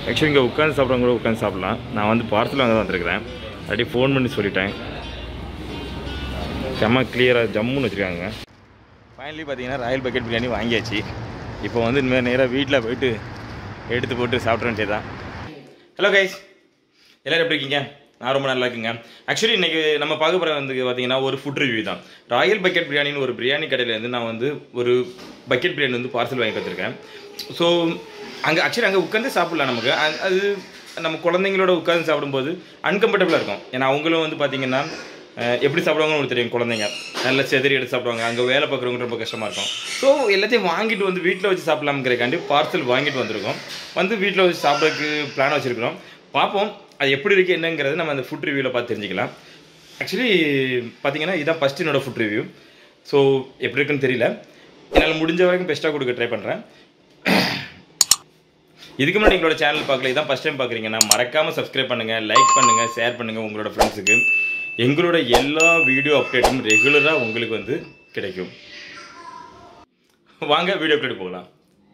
Actually இங்கே உட்காந்து சாப்பிட்றவங்க கூட உட்காந்து சாப்பிட்லாம் நான் வந்து பார்சல் வாங்க தான் வந்திருக்கிறேன் அப்படியே ஃபோன் பண்ணி சொல்லிட்டேன் செம்ம கிளியராக ஜம்முன்னு வச்சுருக்காங்க ஃபைனலி பார்த்தீங்கன்னா ராயல் பக்கெட் பிரியாணி வாங்கியாச்சு இப்போ வந்து இனிமேல் நேராக வீட்டில் போயிட்டு எடுத்து போட்டு சாப்பிட வேண்டியதான் ஹலோ கைஸ் எல்லோரும் எப்படி இருக்கீங்க நான் ரொம்ப நல்லா இருக்குங்க ஆக்சுவலி இன்னைக்கு நம்ம பார்க்க போகிற வந்து பார்த்தீங்கன்னா ஒரு ஃபுட் ரிவ்யூ தான் ராயல் பக்கெட் பிரியாணின்னு ஒரு பிரியாணி கடையிலேருந்து நான் வந்து ஒரு பக்கெட் பிரியாணி வந்து பார்சல் வாங்கிட்டு வந்திருக்கேன் ஸோ அங்கே ஆக்சுவலி அங்கே உட்காந்து சாப்பிடலாம் நமக்கு அ- அது நம்ம குழந்தைங்களோட உட்காந்து சாப்பிடும்போது அன்கம்ஃபர்டபுளாக இருக்கும் ஏன்னா அவங்களும் வந்து பார்த்தீங்கன்னா அஹ், எப்படி சாப்பிடுவாங்கன்னு உங்களுக்கு தெரியும் குழந்தைங்க நல்லா செதறி எடுத்து சாப்பிடுவாங்க அங்கே வேலை பார்க்குறவங்க ரொம்ப கஷ்டமாக இருக்கும் ஸோ எல்லாத்தையும் வாங்கிட்டு வந்து வீட்டில் வச்சு சாப்பிடலாம்ங்கிறக்காண்டி பார்சல் வாங்கிட்டு வந்திருக்கோம் வந்து வீட்டில் வச்சு சாப்பிட்றதுக்கு பிளான் வச்சுருக்கிறோம் பார்ப்போம் அது எப்படி இருக்குது என்னங்கிறது நம்ம அந்த ஃபுட் ரிவ்யூவில் பார்த்து தெரிஞ்சுக்கலாம் ஆக்சுவலி பார்த்தீங்கன்னா இதான் ஃபஸ்ட் என்னோட ஃபுட் ரிவ்யூ ஸோ எப்படி இருக்குன்னு தெரியல என்னால் முடிஞ்ச வரைக்கும் பெஸ்ட்டாக கொடுக்க ட்ரை பண்ணுறேன் இதுக்கு முன்னாடி எங்களோட சேனல் பார்க்கல இதான் ஃபஸ்ட் டைம் பார்க்குறீங்கன்னா மறக்காமல் சப்ஸ்கிரைப் பண்ணுங்கள் லைக் பண்ணுங்கள் ஷேர் பண்ணுங்கள் உங்களோட ஃப்ரெண்ட்ஸுக்கு எங்களோட எல்லா வீடியோ அப்டேட்டும் ரெகுலராக உங்களுக்கு வந்து கிடைக்கும் வாங்க வீடியோ அப்டேட் போகலாம்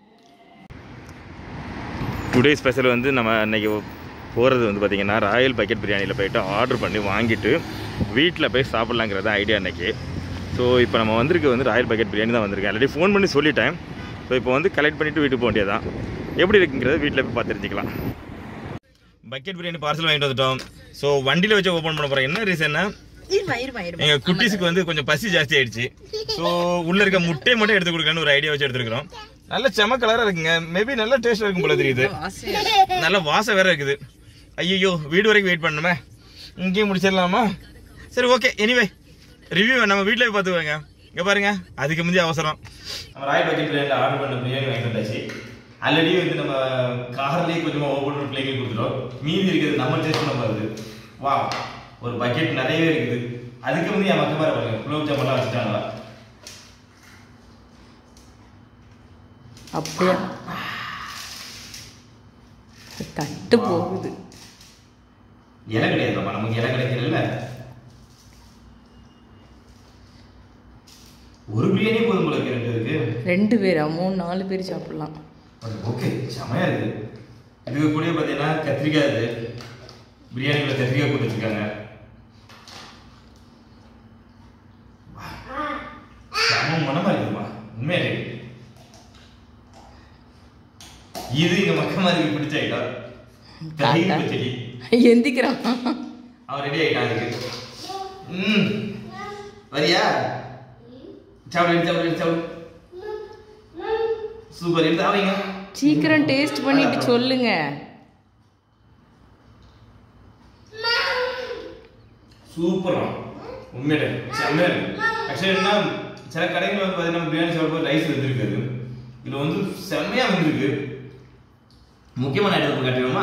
டுடே ஸ்பெஷல் வந்து நம்ம இன்னைக்கு போகிறது வந்து பார்த்திங்கன்னா ராயல் பக்கெட் பிரியாணியில் போயிட்டு ஆர்டர் பண்ணி வாங்கிட்டு வீட்டில் போய் சாப்பிட்லாங்கிறது ஐடியா இன்னைக்கு ஸோ இப்போ நம்ம வந்திருக்கு வந்து ராயல் பக்கெட் பிரியாணி தான் வந்திருக்கேன் ஆல்ரெடி ஃபோன் பண்ணி சொல்லிட்டேன் ஸோ இப்போ வந்து கலெக்ட் பண்ணிவிட்டு வீட்டுக்கு போக வேண்டியதான் எப்படி இருக்குங்கிறத வீட்டில் போய் பார்த்து தெரிஞ்சுக்கலாம் பக்கெட் பிரியாணி பார்சல் வாங்கிட்டு வந்துட்டோம் ஸோ வண்டியில் வச்சு ஓப்பன் பண்ண போகிறோம் என்ன ரீசன்னா இருமா இருமா இருமா எங்க குட்டீஸுக்கு வந்து கொஞ்சம் பசி ஜாஸ்தி ஆயிடுச்சு ஸோ உள்ள இருக்க முட்டையை மட்டும் எடுத்து கொடுக்கணும்னு ஒரு ஐடியா வச்சு எடுத்துருக்கிறோம் நல்ல செம கலரா இருக்குங்க மேபி நல்ல டேஸ்ட் இருக்கும் போல தெரியுது ஆசையா நல்ல வாசம் வேற இருக்குது ஐயோ வீடு வரைக்கும் வெயிட் பண்ணணுமே இங்கேயும் முடிச்சிடலாமா சரி ஓகே எனிவே ரிவ்யூ நம்ம வீட்டில் போய் பார்த்துக்கோங்க இங்கே பாருங்க அதுக்கு முந்தைய அவசரம் நம்ம ராய் பக்கெட் பிரியாணி ஆர்டர் பண்ண பிரியாணி வாங்கிட்டு வந்தாச்சு ஆல்ரெடி வந்து நம்ம கார்லேயே கொஞ்சமாக ஓப்பன் பிள்ளைங்களுக்கு கொடுத்துட்டோம் மீதி இருக்கிறது நம்ம டேஸ்ட் பண்ண போகிறது வா ஒரு பக்கெட் நிறையவே இருக்குது அதுக்கு முந்தைய மக்க மாதிரி பாருங்க குலோப் ஜாமெல்லாம் வச்சுட்டாங்களா அப்படியா தட்டு போகுது இலை கிடையாதுமா நமக்கு இலை கிடைக்கல ஒரு பிரியாணி போதும் போல இருக்கு ரெண்டு இருக்கு ரெண்டு பேரா மூணு நாலு பேர் சாப்பிடலாம் ஓகே செமையா இருக்கு இதுக்கு கூட பார்த்தீங்கன்னா கத்திரிக்காய் இது பிரியாணிக்குள்ள கத்திரிக்காய் போட்டு வச்சிருக்காங்க செம மனமா இருக்குமா உண்மையா இருக்கு இது எங்க மக்கமாருக்கு பிடிச்ச ஐட்டம் தயிர் பச்சடி எந்திக்கிறான் அவன் ரெடி ஆயிட்டான் அதுக்கு ம் வரியா சாப்பிடு சாப்பிடு சாப்பிடு சூப்பர் எடுத்து அவங்க சீக்கிரம் டேஸ்ட் பண்ணிட்டு சொல்லுங்க சூப்பரா உண்மையிலே செம்மையா இருக்கு ஆக்சுவலி என்ன சில கடைகள் வந்து பார்த்தீங்கன்னா பிரியாணி சாப்பிடும்போது ரைஸ் வந்துருக்காது இதில் வந்து செம்மையா வந்திருக்கு முக்கியமான ஐட்டம் காட்டிடுமா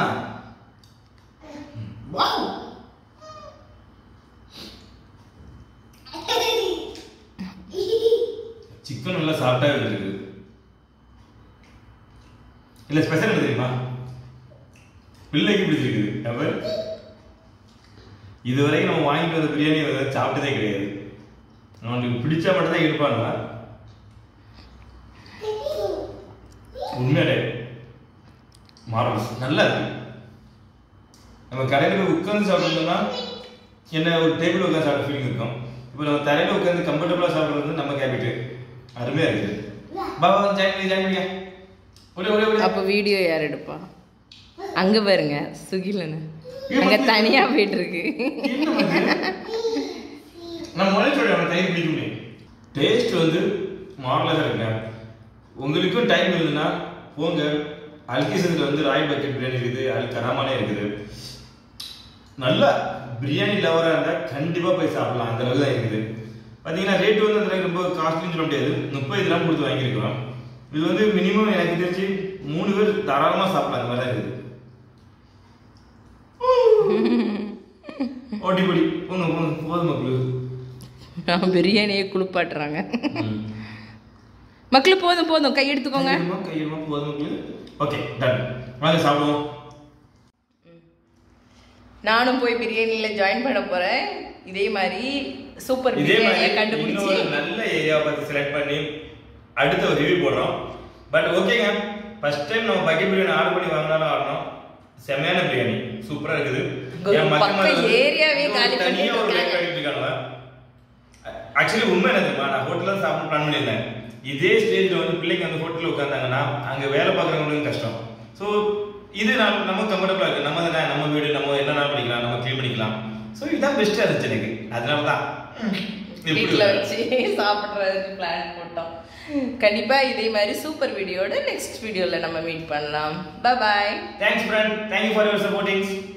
வாவ் சிக்கன் நல்லா சாப்பிட்டா இருக்கு இல்ல ஸ்பெஷல் என்ன தெரியுமா பிள்ளைக்கு பிடிச்சிருக்குது அவர் இதுவரைக்கும் நம்ம வாங்கிட்டு வந்த பிரியாணி வந்து சாப்பிட்டதே கிடையாது அவனுக்கு பிடிச்சா மட்டும் தான் இருப்பாங்க உண்மையிலே மாறணும் நல்லா இருக்கு நம்ம கடையில் போய் உட்காந்து சாப்பிட்டோம்னா என்ன ஒரு டேபிள் உட்காந்து சாப்பிட்ட ஃபீலிங் இருக்கும் இப்போ நம்ம தரையில் உட்காந்து கம்ஃபர்டபுளாக சாப்பிட்றது நம்ம கேபிட்டு அருமையாக இருக்குது பாபா ஜாயின் பண்ணி ஜாயின் பண்ணியா ஒளி ஒளி ஒளி அப்ப வீடியோ யார் எடுப்பா அங்க பாருங்க சுகிலனு அங்க தனியா போயிட்டு இருக்கு நான் முதல்ல சொல்றேன் அவனை தயிர் பிடிக்குமே டேஸ்ட் வந்து மாடலாக இருக்குங்க உங்களுக்கும் டைம் இருந்ததுன்னா போங்க அல்கிசத்தில் வந்து ராய் பக்கெட் பிரியாணி இருக்குது அல் கராமானே இருக்குது நல்லா பிரியாணி லவராக இருந்தால் கண்டிப்பாக போய் சாப்பிடலாம் அந்த அளவுக்கு தான் இருக்குது பார்த்தீங்கன்னா ரேட் வந்து அந்த அளவுக்கு ரொம்ப காஸ்ட்லின்னு சொல்ல முடியாது முப்பது கிராம் கொடுத்து வாங்கியிருக்கிறோம் இது வந்து மினிமம் எனக்கு தெரிஞ்சு மூணு பேர் தாராளமாக சாப்பிடலாம் அந்த மாதிரி தான் இருக்குது ஓட்டிப்படி போங்க போங்க போதும் மக்களுக்கு பிரியாணியே குளிப்பாட்டுறாங்க மக்கள் போதும் போதும் கை எடுத்துக்கோங்க கையிடுமா கையிடுமா போதும் மக்களுக்கு ஓகே டன் வாங்க சாப்பிடுவோம் நானும் போய் பிரியாணில ஜாயின் பண்ண போறேன் இதே மாதிரி சூப்பர் இதே பிரியாணியை மாதிரி கண்டுபிடிச்சு இன்னொரு நல்ல ஏரியா பார்த்து செலக்ட் பண்ணி அடுத்த ஒரு ரிவ்யூ போடுறோம் பட் ஓகேங்க ஃபர்ஸ்ட் டைம் நம்ம பக்கெட் பிரியாணி ஆர்டர் பண்ணி வாங்கினாலும் ஆடணும் செமையான பிரியாணி சூப்பரா இருக்குது ஒரு என் மச்சான் பக்கம் வந்து ஏரியாவே இன்னொரு காலி தனியா ஒரு பண்ணிட்டு வேலை பண்ணிட்டு இருக்காங்க ஆக்சுவலி உண்மை என்ன தெரியுமா நான் ஹோட்டல்ல சாப்பிட பிளான் பண்ணியிருந்தேன் இதே ஸ்டேஜ்ல வந்து பிள்ளைங்க அந்த ஹோட்டல்ல உட்காந்தாங்கன்னா அங்க வேலை பார்க்குறவங்களுக்கு கஷ்டம் ஸோ இது நம்ம நம்ம கம்ஃபர்டபுளா இருக்கு நம்ம தானே நம்ம வீடு நம்ம என்ன பண்ணிக்கலாம் நம்ம க்ளீன் பண்ணிக்கலாம் ஸோ இதுதான் பெஸ்டா இருந்துச்சு எனக்கு அதனால தான் எப்படி வீட்டில் இருக்கு? வச்சு சாப்பிட்றதுக்கு பிளான் போட்டோம் கண்டிப்பா இதே மாதிரி சூப்பர் வீடியோட நெக்ஸ்ட் வீடியோல நம்ம மீட் பண்ணலாம் பாய் Thanks, friend. Thank you for your supporting.